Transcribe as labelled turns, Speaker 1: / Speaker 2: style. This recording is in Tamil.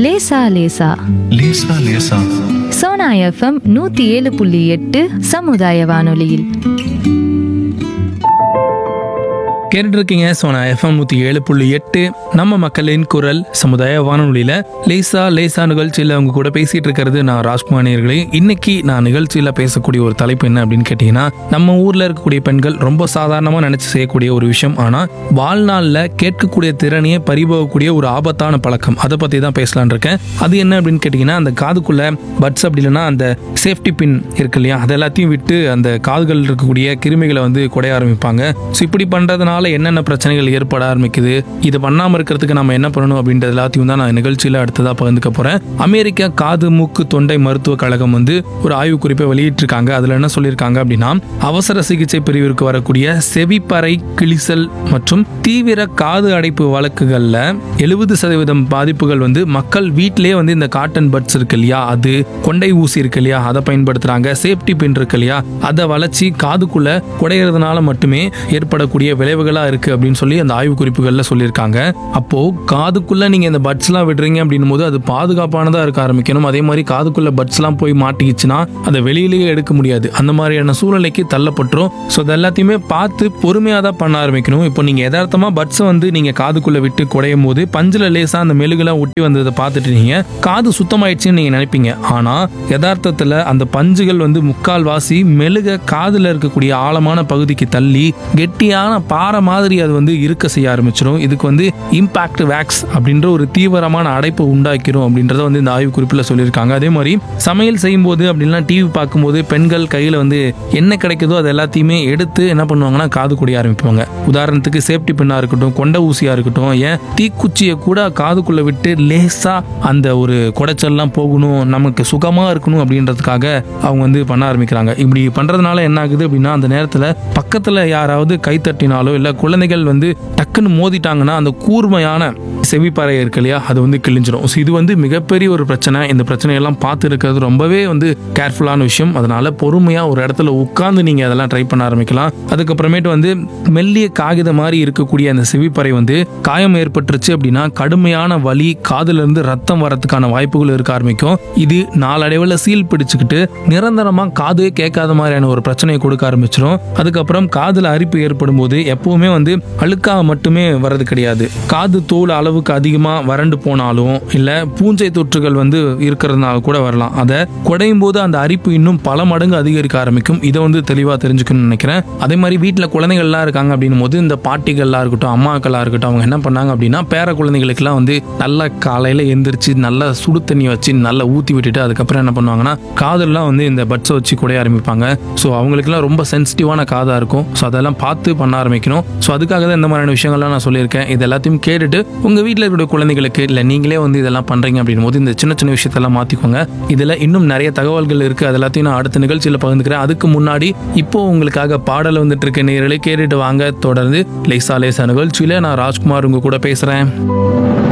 Speaker 1: லேசா லேசா
Speaker 2: லேசா லேசா
Speaker 1: சோனா எஃப்எம் நூத்தி ஏழு புள்ளி எட்டு சமுதாய வானொலியில்
Speaker 3: கேட்டுட்டு இருக்கீங்க சோனா எஃப்எம் நூற்றி ஏழு புள்ளி எட்டு நம்ம மக்களின் குரல் சமுதாய வானொலியில் லேசா லேசா நிகழ்ச்சியில் அவங்க கூட பேசிட்டு இருக்கிறது நான் ராஜ்குமார் நேயர்களே இன்னைக்கு நான் நிகழ்ச்சியில் பேசக்கூடிய ஒரு தலைப்பு என்ன அப்படின்னு கேட்டிங்கன்னா நம்ம ஊரில் இருக்கக்கூடிய பெண்கள் ரொம்ப சாதாரணமாக நினச்சி செய்யக்கூடிய ஒரு விஷயம் ஆனால் வாழ்நாளில் கேட்கக்கூடிய திறனையே பறிபோகக்கூடிய ஒரு ஆபத்தான பழக்கம் அதை பற்றி தான் பேசலான் இருக்கேன் அது என்ன அப்படின்னு கேட்டிங்கன்னா அந்த காதுக்குள்ளே பட்ஸ் அப்படி இல்லைன்னா அந்த சேஃப்டி பின் இருக்கு இல்லையா அது எல்லாத்தையும் விட்டு அந்த காதுகள் இருக்கக்கூடிய கிருமிகளை வந்து குடைய ஆரம்பிப்பாங்க ஸோ இப்படி பண்ணுறதுனால என்னென்ன பிரச்சனைகள் ஏற்பட ஆரம்பிக்குது இது பண்ணாமல் இருக்கிறதுக்கு நம்ம என்ன பண்ணணும் அப்படின்றது எல்லாத்தையும் தான் நான் நிகழ்ச்சியில் அடுத்ததாக பகிர்ந்துக்க போகிறேன் அமெரிக்கா காது மூக்கு தொண்டை மருத்துவ கழகம் வந்து ஒரு ஆய்வு குறிப்பை வெளியிட்டிருக்காங்க அதில் என்ன சொல்லியிருக்காங்க அப்படின்னா அவசர சிகிச்சை பிரிவிற்கு வரக்கூடிய செவிப்பறை கிழிசல் மற்றும் தீவிர காது அடைப்பு வழக்குகளில் எழுபது சதவீதம் பாதிப்புகள் வந்து மக்கள் வீட்டிலேயே வந்து இந்த காட்டன் பட்ஸ் இருக்கு இல்லையா அது கொண்டை ஊசி இருக்கு இல்லையா அதை பயன்படுத்துறாங்க சேஃப்டி பின் இருக்கு இல்லையா அதை வளைச்சி காதுக்குள்ள குடையிறதுனால மட்டுமே ஏற்படக்கூடிய விளைவுகளா இருக்கு அப்படின்னு சொல்லி அந்த ஆய்வு குறிப்புகள்ல சொல்லியிருக்காங்க அப்போ காதுக்குள்ள நீங்க இந்த பட்ஸ்லாம் விடுறீங்க அப்படின்னும் போது அது பாதுகாப்பானதா இருக்க ஆரம்பிக்கணும் அதே மாதிரி காதுக்குள்ள பட்ஸ்லாம் போய் மாட்டிக்கிச்சுன்னா அதை வெளியிலேயே எடுக்க முடியாது அந்த மாதிரியான சூழ்நிலைக்கு தள்ளப்பட்டுரும் ஸோ அது எல்லாத்தையுமே பார்த்து பொறுமையாக தான் பண்ண ஆரம்பிக்கணும் இப்போ நீங்கள் யதார்த்தமாக பட்ஸை வந்து நீங்கள் காதுக்குள்ளே விட்டு குடையும் போது பஞ்சில் லேசாக அந்த மெழுகுலாம் ஒட்டி வந்ததை பார்த்துட்டு நீங்கள் காது சுத்தமாயிடுச்சுன்னு நீங்கள் நினைப்பீங்க ஆனால் யதார்த்தத்தில் அந்த பஞ்சுகள் வந்து முக்கால் வாசி மெழுக காதில் இருக்கக்கூடிய ஆழமான பகுதிக்கு தள்ளி கெட்டியான பாறை மாதிரி அது வந்து இருக்க செய்ய ஆரம்பிச்சிடும் இதுக்கு வந்து இம்பாக்ட் வேக்ஸ் அப்படின்ற ஒரு தீவிரமான அடைப்பை உண்டாக்கிரும் அப்படின்றத வந்து இந்த ஆய்வு குறிப்பில் சொல்லியிருக்காங்க அதே மாதிரி சமையல் செய்யும்போது அப்படின்னா டிவி பார்க்கும்போது பெண்கள் கையில் வந்து என்ன கிடைக்குதோ அது எல்லாத்தையுமே எடுத்து என்ன பண்ணுவாங்கன்னா காது குடிய ஆரம்பிப்பாங்க உதாரணத்துக்கு சேஃப்டி பின்னாக இருக்கட்டும் கொண்ட ஊசியாக இருக்கட்டும் ஏன் தீக்குச்சியை கூட காதுக்குள்ளே விட்டு லேசாக அந்த ஒரு குடைச்சல்லாம் போகணும் நமக்கு சுகமாக இருக்கணும் அப்படின்றதுக்காக அவங்க வந்து பண்ண ஆரம்பிக்கிறாங்க இப்படி பண்ணுறதுனால என்ன ஆகுது அப்படின்னா அந்த நேரத்தில் பக்கத்தில் யாராவது கை தட்டினாலோ இல்லை குழந்தைகள் வந்து டக்குன்னு மோதிட்டாங்கன்னா அந்த கூர்மையான செவிப்பறை இருக்கு இல்லையா அது வந்து கிழிஞ்சிரும் ஸோ இது வந்து மிகப்பெரிய ஒரு பிரச்சனை இந்த பிரச்சனையெல்லாம் பார்த்து இருக்கிறது ரொம்பவே வந்து கேர்ஃபுல்லான விஷயம் அதனால பொறுமையாக ஒரு இடத்துல உட்காந்து நீங்கள் அதெல்லாம் ட்ரை பண்ண ஆரம்பிக்கலாம் அதுக்கப்புறமேட்டு வந்து மெல்லிய காகித மாதிரி இருக்கக்கூடிய அந்த செவிப்பறை வந்து காயம் ஏற்பட்டுருச்சு அப்படின்னா கடுமையான வலி காதுல இருந்து ரத்தம் வரதுக்கான வாய்ப்புகள் இருக்க ஆரம்பிக்கும் இது நாளடைவில் சீல் பிடிச்சுக்கிட்டு நிரந்தரமாக காதே கேட்காத மாதிரியான ஒரு பிரச்சனையை கொடுக்க ஆரம்பிச்சிடும் அதுக்கப்புறம் காதுல அரிப்பு ஏற்படும் போது எப்பவுமே வந்து அழுக்காக மட்டுமே வர்றது கிடையாது காது தோல் அளவுக்கு அதிகமாக வறண்டு போனாலும் இல்லை பூஞ்சை தொற்றுகள் வந்து இருக்கிறதுனால கூட வரலாம் அதை குடையும் போது அந்த அரிப்பு இன்னும் பல மடங்கு அதிகரிக்க ஆரம்பிக்கும் இதை வந்து தெளிவாக தெரிஞ்சுக்கணும்னு நினைக்கிறேன் அதே மாதிரி வீட்டில் குழந்தைகள்லாம் இருக்காங்க அப்படின்னும் போது இந்த பாட்டிகள்லாம் இருக்கட்டும் அம்மாக்களாக இருக்கட்டும் அவங்க என்ன பண்ணாங்க அப்படின்னா பேர குழந்தைகளுக்கெல்லாம் வந்து நல்லா காலையில் எந்திரிச்சு நல்லா சுடு தண்ணி வச்சு நல்லா ஊற்றி விட்டுட்டு அதுக்கப்புறம் என்ன பண்ணுவாங்கன்னா காதெல்லாம் வந்து இந்த பட்ஸை வச்சு குடைய ஆரம்பிப்பாங்க ஸோ அவங்களுக்குலாம் ரொம்ப சென்சிட்டிவான காதாக இருக்கும் ஸோ அதெல்லாம் பார்த்து பண்ண ஆரம்பிக்கணும் ஸோ அதுக்காக தான் இந்த மாதிரியான விஷயங்கள்லாம் நான் சொல்லியிருக்கேன் இது எல்லாத்தையும் கேட்டுட்டு உங்கள் வீட்டில் இருக்கிற குழந்தைகளுக்கு இல்லை நீங்களே வந்து இதெல்லாம் பண்ணுறீங்க அப்படின்னும் போது இந்த சின்ன சின்ன விஷயத்தெல்லாம் மாற்றிக்கோங்க இதில் இன்னும் நிறைய தகவல்கள் இருக்குது அது எல்லாத்தையும் நான் அடுத்த நிகழ்ச்சியில் பகிர்ந்துக்கிறேன் அதுக்கு முன்னாடி இப்போ உங்களுக்காக பாடல் வந்துட்டு இருக்க நேரலை கேட்டுட்டு வாங்க தொடர்ந்து லேசா லேசா நிகழ்ச்சியில் நான் ராஜ்குமார் உங்க கூட பேசுகிறேன்